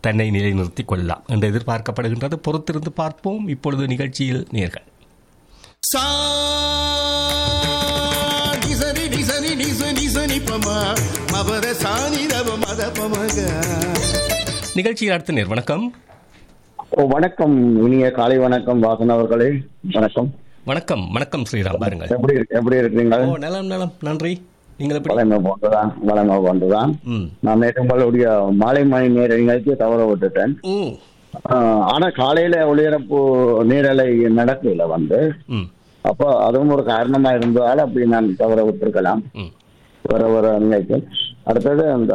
தன்னை நிலைநிறுத்திக் கொள்ளலாம் என்று எதிர்பார்க்கப்படுகின்றது பொறுத்திருந்து பார்ப்போம் இப்பொழுது நிகழ்ச்சியில் நேர்கள் சா நிசனி நிசனி நிச நிசனி பமா மபர சாணி ரவ மத பமக நிகழ்ச்சியில் அடுத்த நேர் வணக்கம் ஓ வணக்கம் இனிய காலை வணக்கம் வாசன் அவர்களே வணக்கம் வணக்கம் வணக்கம் ஸ்ரீராம் பாருங்கள் எப்படி இருக்கு- எப்படி இருக்கிறீங்க ஓ நலம் நலம் நன்றி நீங்கள் எப்படி வளமை போன்றுதான் வளமை போன்றுதான் ம் நான் நேற்று உங்களுடைய மாலை மணி நேர நிகழ்ச்சியை தவற விட்டுட்டேன் ம் ஆஹ், ஆனா காலையில ஒளிபரப்பு நேரலை நடக்கல வந்து ம் அப்போ அதுவும் ஒரு காரணமா இருந்ததால் அப்படி நான் தவற விட்டிருக்கலாம் ம் வர வர நினைத்து அடுத்தது அந்த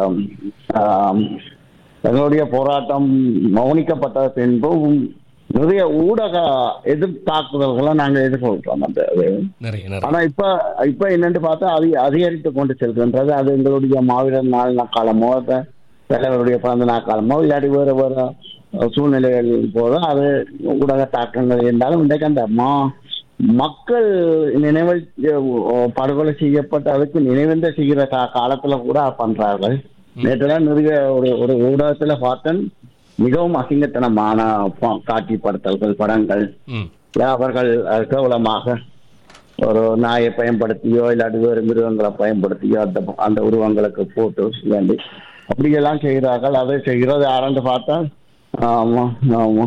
ஆம், எங்களுடைய போராட்டம் மௌனிக்கப்பட்ட பின்பும் நிறைய ஊடக எதிர்த்தாக்குதல்களை நாங்கள் எதிர்கொள்கிறோம் அந்த அது. நிறைய நிறைய ஆனா இப்ப இப்ப என்னன்னு பார்த்தா அது அதிகரித்து கொண்டு செல்கின்றது அது எங்களுடைய மாவீரர் நாள் காலமோ த- தலைவருடைய பிறந்த நாள் காலமோ இல்லாட்டி வேறு வேறு சூழ்நிலைகள் போதும் அது ஊடக தாக்கங்கள் இருந்தாலும் இன்றைக்கு அந்த மா மக்கள் நினைவு படுகொலை செய்யப்பட்ட அதுக்கு நினைவேந்த செய்கிற கா- காலத்துல கூட பண்றார்கள் நேற்றுதான் நிறைய ஒரு ஒரு ஊடகத்துல பார்த்தேன் மிகவும் அசிங்கத்தனமான ப- காட்சிப்படுத்தல்கள் படங்கள் ம் அவர்கள் அஹ், கேவலமாக ஒரு நாயை பயன்படுத்தியோ இல்லாட்டி வேறு மிருகங்களை பயன்படுத்தியோ அந்த அந்த உருவங்களுக்கு போட்டு வேண்டி அப்படியெல்லாம் செய்கிறார்கள் அதை செய்கிறது யாரென்று பார்த்தா ஆமா ஆமா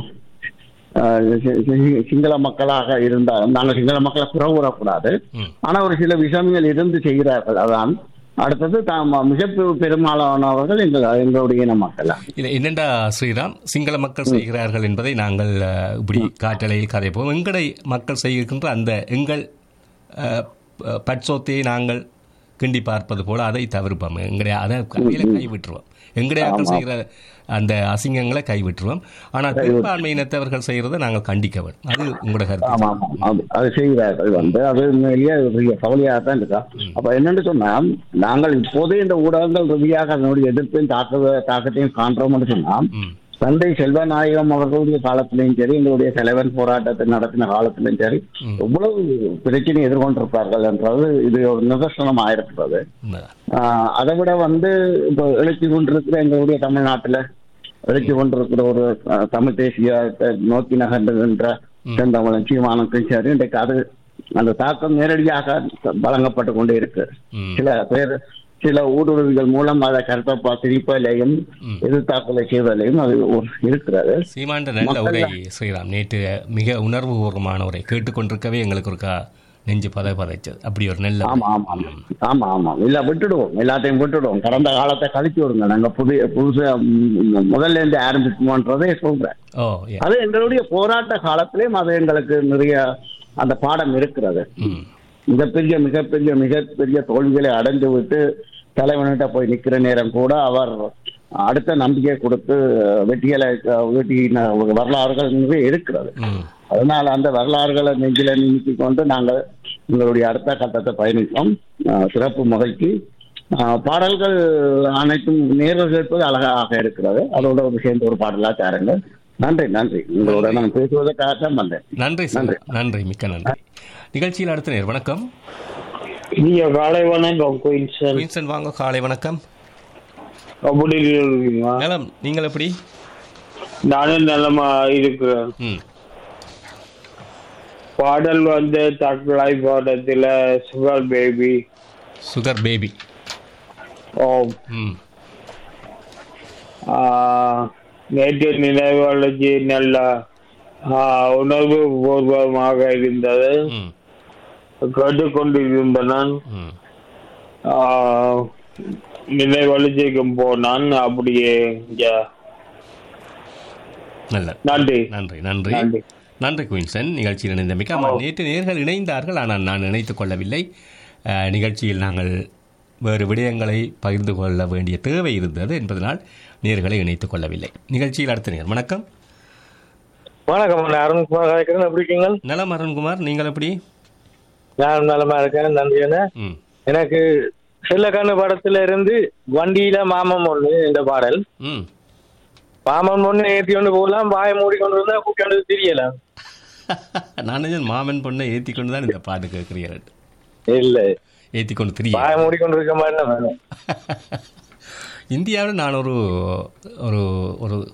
அஹ், சி- சி- சிங்கள மக்களாக இருந்தாலும் நாங்கள் சிங்கள மக்களை புறவுறக்கூடாது ம் ஆனா ஒரு சில விஷயங்கள் இருந்து செய்கிறார்கள் அதான் அடுத்தது தாம் மிக பெரு- பெரும்பாலானவர்கள் எங்கள் எங்களுடைய இன மக்களா இல்லை என்னென்றா ஸ்ரீராம் சிங்கள மக்கள் செய்கிறார்கள் என்பதை நாங்கள் அஹ், இப்படி காட்டலையில் கதைப்போம் எங்களை மக்கள் செய்கின்ற அந்த எங்கள் அஹ், ப- பட்சோத்தையை நாங்கள் கிண்டி பார்ப்பது போல அதை தவிர்ப்போம் எங்களுடைய அதை கையில கைவிட்டுருவோம் எங்களுடைய ஆட்கள் செய்கிற அந்த அசிங்கங்களை கைவிட்டுருவோம் ஆனால் பெரும்பான்மையினத்தவர்கள் செய்கிறதை நாங்கள் கண்டிக்க வேண்டும் அது உங்களோட கருத்து ஆமா ஆமா அது- அது செய்கிறார்கள் வந்து அது உண்மையிலேயே அது பெரிய கவலையாக தான் இருக்கா அப்ப என்னன்னு சொன்னா நாங்கள் இப்போதே இந்த ஊடகங்கள் ரீதியாக அதனுடைய எதிர்ப்பையும் தாக்க தாக்கத்தையும் காண்றோம்னு சொன்னா ம் தந்தை செல்வநாயகம் அவர்களுடைய காலத்திலையும் சரி எங்களுடைய தலைவன் போராட்டத்தை நடத்தின காலத்திலையும் சரி எவ்வளவு பிரச்சனை எதிர்கொண்டிருப்பார்கள் என்றது இது ஒரு நிதர்சனம் ஆயிருக்கிறது உண்மைதான் ஆஹ் அதை விட வந்து இப்போ எழுச்சி கொண்டிருக்கிற எங்களுடைய தமிழ்நாட்டுல எழுச்சி கொண்டிருக்கிற ஒரு அஹ், தமிழ் தேசியத்தை நோக்கி நகர்ந்துகின்ற செந்தமிழன் சீமானுக்கும் சரி இன்றைக்கு அது அந்த தாக்கம் நேரடியாக வழங்கப்பட்டு கொண்டே இருக்கு ம் சில பேர் சில ஊடுருவிகள் மூலம் அதை கருத்தப்பா திரிப்பலையும் எதிர்த்தாக்கலை செய்வதையும் அது ஒரு இருக்கிறது சீமாண்ட நல்ல உரை ஸ்ரீராம் நேற்று மிக உணர்வுபூர்வமான உரை கேட்டுக்கொண்டிருக்கவே எங்களுக்கு ஒரு கா நெஞ்சு பத பதைச்சது அப்படி ஒரு நல்ல ஆமா ஆமா ஆமா ஆமா ஆமா இல்ல விட்டுடுவோம் எல்லாத்தையும் விட்டுடுவோம் கடந்த காலத்தை கழிச்சு விடுங்க நாங்க புதிய புதுசா ம், முதல்ல இருந்து ஆரம்பிக்குமோன்றதே சொல்றேன் ஓ ஏ அது எங்களுடைய போராட்ட காலத்திலேயும் அது எங்களுக்கு நிறைய அந்த பாடம் இருக்கிறது ம் மிகப்பெரிய மிகப்பெரிய மிகப்பெரிய தோல்விகளை அடைந்து விட்டு தலைவன்கிட்ட போய் நிக்கிற நேரம் கூட அவர் அடுத்த நம்பிக்கை கொடுத்து வெற்றிகளை வெட்டின வரலாறுகள் நிறைய இருக்கிறது ம் அதனால அந்த வரலாறுகளை நெஞ்சில நீக்கி கொண்டு நாங்கள் எங்களுடைய அடுத்த கட்டத்தை பயணித்தோம் அஹ் சிறப்பு மகிழ்ச்சி அஹ் பாடல்கள் அனைத்தும் நேரில் கேட்பது அழகாக இருக்கிறது அதோட ஒரு சேர்ந்து ஒரு பாடலா தாருங்க நன்றி நன்றி உங்களோட நான் பேசுவதற்காக தான் வந்தேன் நன்றி சார் நன்றி மிக்க நன்றி நிகழ்ச்சியில் அடுத்த நேர் வணக்கம் இனிய காலை வணக்கம் குயின்சன் வின்சன் வாங்க காலை வணக்கம் அப்படி இருக்கீங்களா நலம் நீங்கள் எப்படி நானும் நலமா இருக்கிறேன் ம் பாடல் வந்து தக்கலாய் பாடத்துல சுகர் பேபி சுகர் பேபி ஓ ம் நேற்று நினைவாளர்ச்சி நல்ல ஆ, உணர்வு பூர்வமாக இருந்தது ம் கேட்டுக்கொண்டிருந்தனன் ம் நினைவழிச்சிக்கும் போனான் அப்படியே இங்க நல்ல நன்றி நன்றி நன்றி நன்றி நன்றி குயின்சன் நிகழ்ச்சியில் இணைந்தமைக்கு ஆமாம் நேற்று நேர்கள் இணைந்தார்கள் ஆனால் நான் இணைத்துக் கொள்ளவில்லை அஹ், நிகழ்ச்சியில் நாங்கள் வேறு விடயங்களை பகிர்ந்து கொள்ள வேண்டிய தேவை இருந்தது என்பதனால் நேர்களை இணைத்துக் கொள்ளவில்லை நிகழ்ச்சியில் அடுத்த நேர் வணக்கம் வணக்கம் நான் அருண்குமார் கதைக்கிறேன் எப்படி இருக்கீங்க நலம் அருண்குமார் நீங்கள் எப்படி நான் நலமா இருக்கேன் நன்றி அண்ணா. ம் எனக்கு சில்லக்கண்ணு படத்துல இருந்து வண்டியில மாமன் ஒண்ணு இந்த பாடல் ம் மாமன் ஒண்ணு ஏத்தி கொண்டு போகலாம் வாய மூடி கொண்டு வந்தா கூட்டி கொண்டு தெரியல நான் நினைச்சேன் மாமன் பொண்ணை ஏற்றி கொண்டு தான் இந்த பாட்டு கேட்கிறீர்கள் இல்ல ஏற்றி கொண்டு தெரிய வாய மூடி கொண்டு இருக்க மாதிரி தான் வேணும். இந்தியாவில் நான் ஒரு ஒரு ஒரு